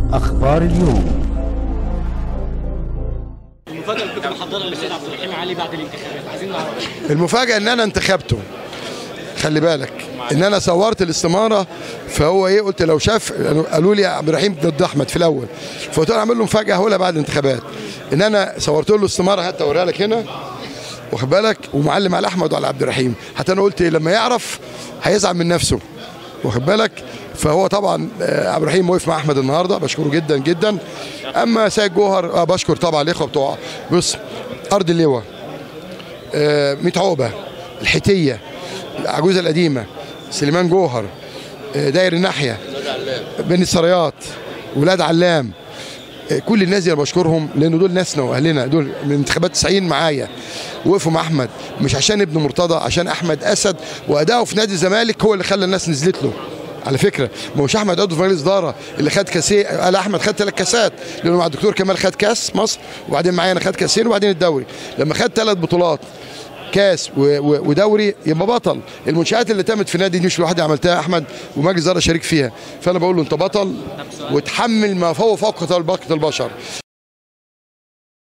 أخبار اليوم المفاجاه اللي كنت محضرها للسيد عبد الرحيم علي بعد الانتخابات عايزين نعرف المفاجاه ان انا انتخبته خلي بالك ان انا صورت الاستماره فهو ايه قلت لو شاف قالوا لي يا عبد الرحيم ضد احمد في الاول فقلت له اعمل له مفاجاه هقولها بعد الانتخابات ان انا صورت له الاستماره حتى اوريها لك هنا واخد بالك ومعلم على احمد وعلى عبد الرحيم حتى انا قلت لما يعرف هيزعل من نفسه واخد بالك فهو طبعا آه، عبد الرحيم وقف مع احمد النهارده بشكره جدا جدا اما سيد جوهر آه بشكر طبعا الاخوه بتوع بص ارض اللواء آه، ميت عقبه الحيتيه العجوزه القديمه سليمان جوهر آه، داير الناحيه بني السريات ولاد علام آه، كل الناس دي انا بشكرهم لان دول ناسنا واهلنا دول من انتخابات 90 معايا وقفوا مع احمد مش عشان ابن مرتضى عشان احمد اسد واداؤه في نادي الزمالك هو اللي خلى الناس نزلت له على فكره ما هوش احمد عضو في مجلس اداره اللي خد كاسين قال احمد خد ثلاث كاسات لانه مع الدكتور كمال خد كاس مصر وبعدين معايا انا خد كاسين وبعدين الدوري لما خد ثلاث بطولات كاس و- و- ودوري يبقى بطل المنشات اللي تمت في النادي دي مش لوحدي عملتها احمد ومجلس اداره شريك فيها فانا بقول له انت بطل وتحمل ما فوق فوق طاقه البشر